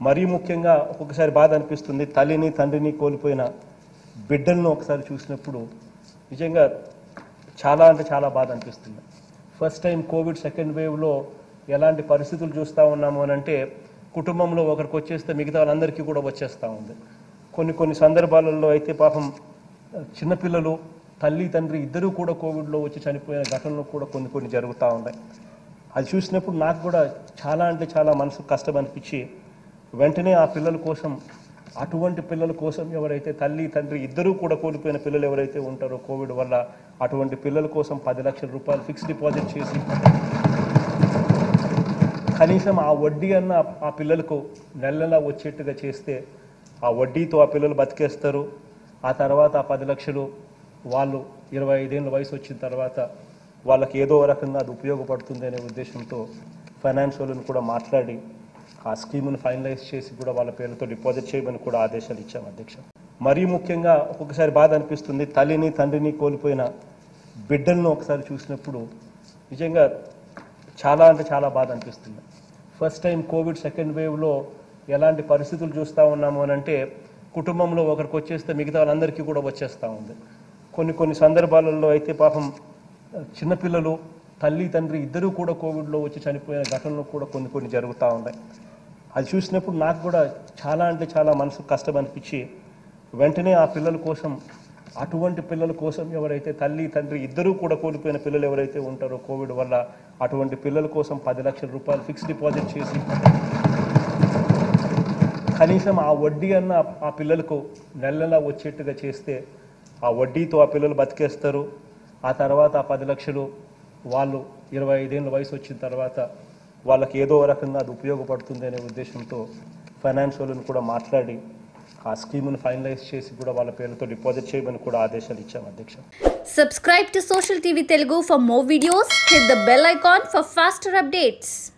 మరీ ముఖ్యంగా ఒక్కొక్కసారి బాధ అనిపిస్తుంది తల్లిని తండ్రిని కోల్పోయిన బిడ్డలను ఒకసారి చూసినప్పుడు నిజంగా చాలా అంటే చాలా బాధ అనిపిస్తుంది ఫస్ట్ టైం కోవిడ్ సెకండ్ వేవ్లో ఎలాంటి పరిస్థితులు చూస్తూ ఉన్నాము అని అంటే కుటుంబంలో ఒకరికి వచ్చేస్తే మిగతా వాళ్ళందరికీ కూడా వచ్చేస్తూ ఉంది కొన్ని కొన్ని సందర్భాలలో అయితే పాపం చిన్నపిల్లలు తల్లి తండ్రి ఇద్దరూ కూడా కోవిడ్లో వచ్చి చనిపోయిన ఘటనలు కూడా కొన్ని కొన్ని జరుగుతూ ఉన్నాయి అది చూసినప్పుడు నాకు కూడా చాలా అంటే చాలా మనసు కష్టం అనిపించి వెంటనే ఆ పిల్లల కోసం అటువంటి పిల్లల కోసం ఎవరైతే తల్లి తండ్రి ఇద్దరూ కూడా కోల్పోయిన పిల్లలు ఎవరైతే ఉంటారో కోవిడ్ వల్ల అటువంటి పిల్లల కోసం పది లక్షల రూపాయలు ఫిక్స్ డిపాజిట్ చేసి కనీసం ఆ వడ్డీ అన్న ఆ పిల్లలకు నెల నెలా వచ్చేట్టుగా చేస్తే ఆ వడ్డీతో ఆ పిల్లలు బతికేస్తారు ఆ తర్వాత ఆ పది లక్షలు వాళ్ళు ఇరవై ఐదేళ్ళ వయసు వచ్చిన తర్వాత వాళ్ళకి ఏదో రకంగా అది ఉపయోగపడుతుంది అనే ఉద్దేశంతో ఫైనాన్స్ వాళ్ళని కూడా మాట్లాడి ఆ స్కీమ్ను ఫైనలైజ్ చేసి కూడా వాళ్ళ పేరుతో డిపాజిట్ చేయమని కూడా ఆదేశాలు ఇచ్చాం అధ్యక్ష మరీ ముఖ్యంగా ఒక్కొక్కసారి బాధ అనిపిస్తుంది తల్లిని తండ్రిని కోల్పోయిన బిడ్డలను ఒకసారి చూసినప్పుడు నిజంగా చాలా అంటే చాలా బాధ అనిపిస్తుంది ఫస్ట్ టైం కోవిడ్ సెకండ్ వేవ్లో ఎలాంటి పరిస్థితులు చూస్తూ ఉన్నాము అని అంటే కుటుంబంలో ఒకరికి వచ్చేస్తే మిగతా వాళ్ళందరికీ కూడా వచ్చేస్తూ ఉంది కొన్ని కొన్ని సందర్భాలలో అయితే పాపం చిన్నపిల్లలు తల్లి తండ్రి ఇద్దరూ కూడా కోవిడ్లో వచ్చి చనిపోయిన ఘటనలు కూడా కొన్ని కొన్ని జరుగుతూ ఉన్నాయి అది చూసినప్పుడు నాకు కూడా చాలా అంటే చాలా మనసు కష్టం అనిపించి వెంటనే ఆ పిల్లల కోసం అటువంటి పిల్లల కోసం ఎవరైతే తల్లి తండ్రి ఇద్దరూ కూడా కోల్పోయిన పిల్లలు ఎవరైతే ఉంటారో కోవిడ్ వల్ల అటువంటి పిల్లల కోసం పది లక్షల రూపాయలు ఫిక్స్ డిపాజిట్ చేసి కనీసం ఆ వడ్డీ అన్న ఆ పిల్లలకు నెల నెలా వచ్చేట్టుగా చేస్తే ఆ వడ్డీతో ఆ పిల్లలు బతికేస్తారు ఆ తర్వాత ఆ పది లక్షలు వాళ్ళు ఇరవై ఐదేళ్ళ వయసు వచ్చిన తర్వాత వాళ్ళకి ఏదో రకంగా అది ఉపయోగపడుతుంది అనే ఉద్దేశంతో ఫైనాన్స్ వాళ్ళని కూడా మాట్లాడి ఆ స్కీమ్ను ఫైనలైజ్ చేసి కూడా వాళ్ళ పేరుతో డిపాజిట్ చేయమని కూడా ఆదేశాలు ఇచ్చాం అధ్యక్ష Subscribe to Social TV Telugu for more videos. Hit the bell icon for faster updates.